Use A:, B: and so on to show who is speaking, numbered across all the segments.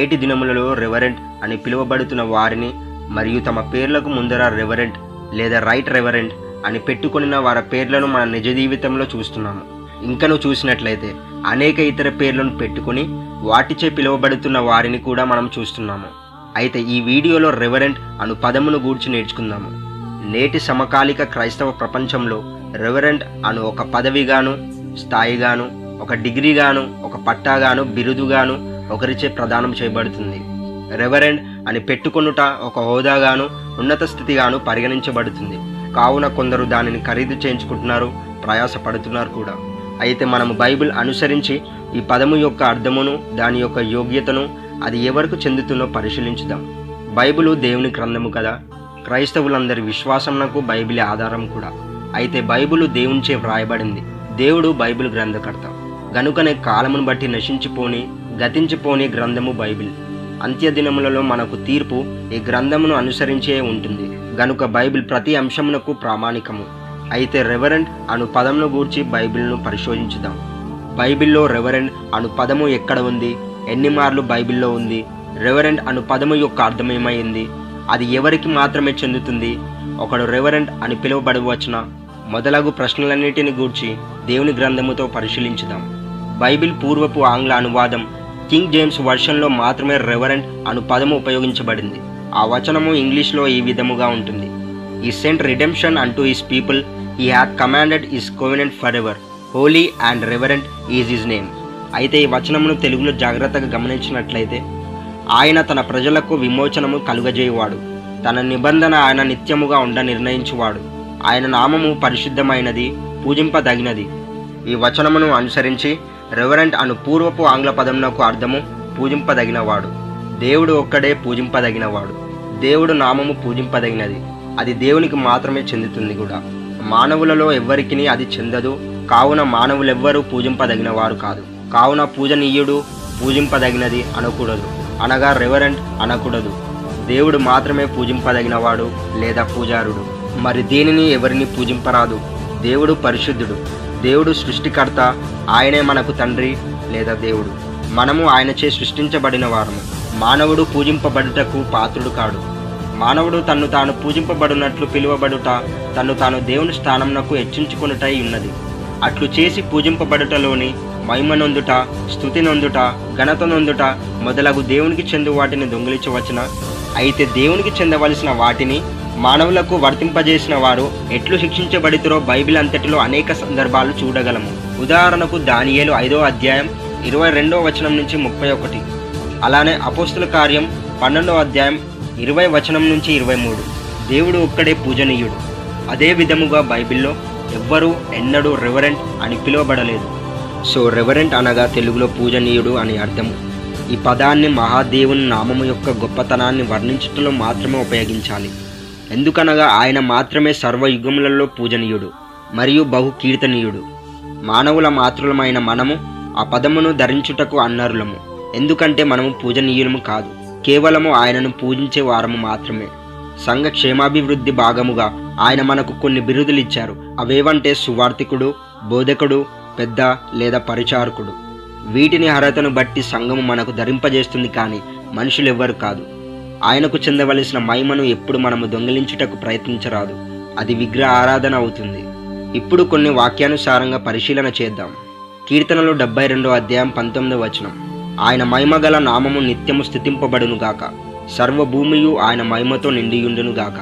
A: నేటి దినములలో రెవరెంట్ అని పిలువబడుతున్న వారిని మరియు తమ పేర్లకు ముందర రెవరెంట్ లేదా రైట్ రెవరెంట్ అని పెట్టుకొనిన వారి పేర్లను మన నిజ జీవితంలో చూస్తున్నాము ఇంకను చూసినట్లయితే అనేక ఇతర పేర్లను పెట్టుకొని వాటిచే పిలువబడుతున్న వారిని కూడా మనం చూస్తున్నాము అయితే ఈ వీడియోలో రెవరెంట్ అను పదమును గూర్చి నేర్చుకుందాము నేటి సమకాలిక క్రైస్తవ ప్రపంచంలో రెవరెంట్ అను ఒక పదవిగాను స్థాయిగాను ఒక డిగ్రీగాను ఒక పట్టాగాను బిరుదుగాను ఒకరిచే ప్రదానం చేయబడుతుంది రెవరెండ్ అని పెట్టుకొనుట ఒక హోదాగాను ఉన్నత స్థితిగాను పరిగణించబడుతుంది కావున కొందరు దానిని ఖరీదు చేయించుకుంటున్నారు ప్రయాసపడుతున్నారు కూడా అయితే మనము బైబిల్ అనుసరించి ఈ పదము యొక్క అర్థమును దాని యొక్క యోగ్యతను అది ఎవరికి చెందుతుందో పరిశీలించుదాం బైబిలు దేవుని గ్రంథము కదా క్రైస్తవులందరి విశ్వాసంనకు బైబిలే ఆధారం కూడా అయితే బైబిలు దేవునిచే వ్రాయబడింది దేవుడు బైబిల్ గ్రంథకర్త గనుకనే కాలమును బట్టి నశించిపోని గతించిపోని గ్రంథము బైబిల్ అంత్యదినములలో మనకు తీర్పు ఈ గ్రంథమును అనుసరించే ఉంటుంది గనుక బైబిల్ ప్రతి అంశమునకు ప్రామాణికము అయితే రెవరెంట్ అను పదమును గూర్చి బైబిల్ను పరిశోధించుదాం బైబిల్లో రెవరెంట్ అను పదము ఎక్కడ ఉంది ఎన్ని మార్లు బైబిల్లో ఉంది రెవరెంట్ అను పదము యొక్క అర్థమేమైంది అది ఎవరికి మాత్రమే చెందుతుంది ఒకడు రెవరెంట్ అని పిలువబడవచ్చున మొదలగు ప్రశ్నలన్నిటిని గూర్చి దేవుని గ్రంథముతో పరిశీలించుదాం బైబిల్ పూర్వపు ఆంగ్ల అనువాదం కింగ్ జేమ్స్ వర్షన్లో మాత్రమే రెవరెంట్ అను పదము ఉపయోగించబడింది ఆ వచనము ఇంగ్లీష్లో ఈ విధముగా ఉంటుంది ఈ సెంట్ రిడెంప్షన్ అంటూ his people he had commanded his covenant for ever holy and reverent is his name అయితే ఈ వచనమును తెలుగులో జాగ్రత్తగా గమనించినట్లయితే ఆయన తన ప్రజలకు విమోచనము కలుగజేయువాడు తన నిబంధన ఆయన నిత్యముగా ఉండ నిర్ణయించువాడు ఆయన నామము పరిశుద్ధమైనది పూజింపదగినది ఈ వచనమును అనుసరించి రెవరెంట్ అను పూర్వపు ఆంగ్ల పదమునకు అర్థము పూజింపదగినవాడు దేవుడు ఒక్కడే పూజింపదగినవాడు దేవుడు నామము పూజింపదగినది అది దేవునికి మాత్రమే చెందుతుంది కూడా మానవులలో ఎవ్వరికిని అది చెందదు కావున మానవులెవ్వరూ పూజింపదగిన వారు కాదు కావున పూజనీయుడు పూజింపదగినది అనకూడదు అనగా రెవరెంట్ అనకూడదు దేవుడు మాత్రమే పూజింపదగినవాడు లేదా పూజారుడు మరి దేనిని ఎవరిని పూజింపరాదు దేవుడు పరిశుద్ధుడు దేవుడు సృష్టికర్త ఆయనే మనకు తండ్రి లేదా దేవుడు మనము ఆయనచే సృష్టించబడిన వారము మానవుడు పూజింపబడుటకు పాత్రుడు కాడు మానవుడు తన్ను తాను పూజింపబడినట్లు పిలువబడుట తన్ను తాను దేవుని స్థానమునకు హెచ్చించుకొనుటై ఉన్నది అట్లు చేసి పూజింపబడుటలోని మహిమ నొందుట స్థుతి నొందుట ఘనత నొందుట మొదలగు దేవునికి చెందు వాటిని దొంగిలించవచ్చున అయితే దేవునికి చెందవలసిన వాటిని మానవులకు వర్తింపజేసిన వారు ఎట్లు శిక్షించబడితురో బైబిల్ అంతటిలో అనేక సందర్భాలు చూడగలము ఉదాహరణకు దానియేలు ఐదో అధ్యాయం ఇరవై రెండో వచనం నుంచి ముప్పై ఒకటి అలానే అపోస్తుల కార్యం పన్నెండో అధ్యాయం ఇరవై వచనం నుంచి ఇరవై మూడు దేవుడు ఒక్కడే పూజనీయుడు అదే విధముగా బైబిల్లో ఎవ్వరూ ఎన్నడూ రెవరెంట్ అని పిలువబడలేదు సో రెవరెంట్ అనగా తెలుగులో పూజనీయుడు అని అర్థము ఈ పదాన్ని మహాదేవుని నామము యొక్క గొప్పతనాన్ని వర్ణించటంలో మాత్రమే ఉపయోగించాలి ఎందుకనగా ఆయన మాత్రమే సర్వయుగములలో పూజనీయుడు మరియు బహు కీర్తనీయుడు మానవుల మాతృలమైన మనము ఆ పదమును ధరించుటకు అన్నరులము ఎందుకంటే మనము పూజనీయులము కాదు కేవలము ఆయనను పూజించే వారము మాత్రమే సంఘ క్షేమాభివృద్ధి భాగముగా ఆయన మనకు కొన్ని బిరుదులు ఇచ్చారు అవేవంటే సువార్థికుడు బోధకుడు పెద్ద లేదా పరిచారకుడు వీటిని అర్హతను బట్టి సంఘము మనకు ధరింపజేస్తుంది కానీ మనుషులెవ్వరు కాదు ఆయనకు చెందవలసిన మహిమను ఎప్పుడు మనము దొంగిలించుటకు ప్రయత్నించరాదు అది విగ్రహ ఆరాధన అవుతుంది ఇప్పుడు కొన్ని వాక్యానుసారంగా పరిశీలన చేద్దాం కీర్తనలు డెబ్బై రెండో అధ్యాయం పంతొమ్మిదో వచనం ఆయన మహిమగల నామము నిత్యము స్థుతింపబడును గాక సర్వభూమియు ఆయన మహిమతో నిండియుండును గాక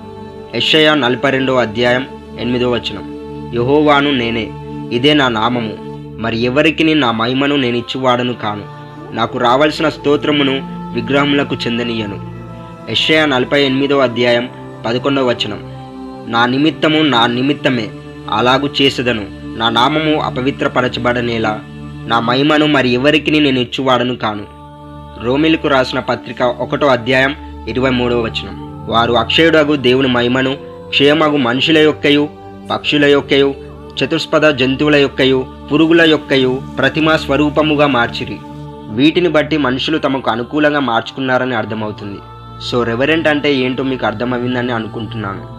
A: యెషయా నలభై రెండో అధ్యాయం ఎనిమిదో వచనం యహోవాను నేనే ఇదే నా నామము మరి ఎవరికి నా మహిమను నేను ఇచ్చువాడను కాను నాకు రావాల్సిన స్తోత్రమును విగ్రహములకు చెందనీయను యెషయా నలభై ఎనిమిదో అధ్యాయం పదకొండవ వచనం నా నిమిత్తము నా నిమిత్తమే అలాగు చేసేదను నా నామము అపవిత్రపరచబడనేలా నా మహిమను మరి ఎవరికి నేను ఇచ్చువాడను కాను రోమిలకు రాసిన పత్రిక ఒకటో అధ్యాయం ఇరవై మూడవ వచనం వారు అక్షయుడగు దేవుని మహిమను క్షేమగు మనుషుల యొక్కయు పక్షుల యొక్కయు చతుష్పద జంతువుల యొక్కయు పురుగుల యొక్కయు ప్రతిమా స్వరూపముగా మార్చిరి వీటిని బట్టి మనుషులు తమకు అనుకూలంగా మార్చుకున్నారని అర్థమవుతుంది సో రెవరెంట్ అంటే ఏంటో మీకు అర్థమవుతుందని అనుకుంటున్నాను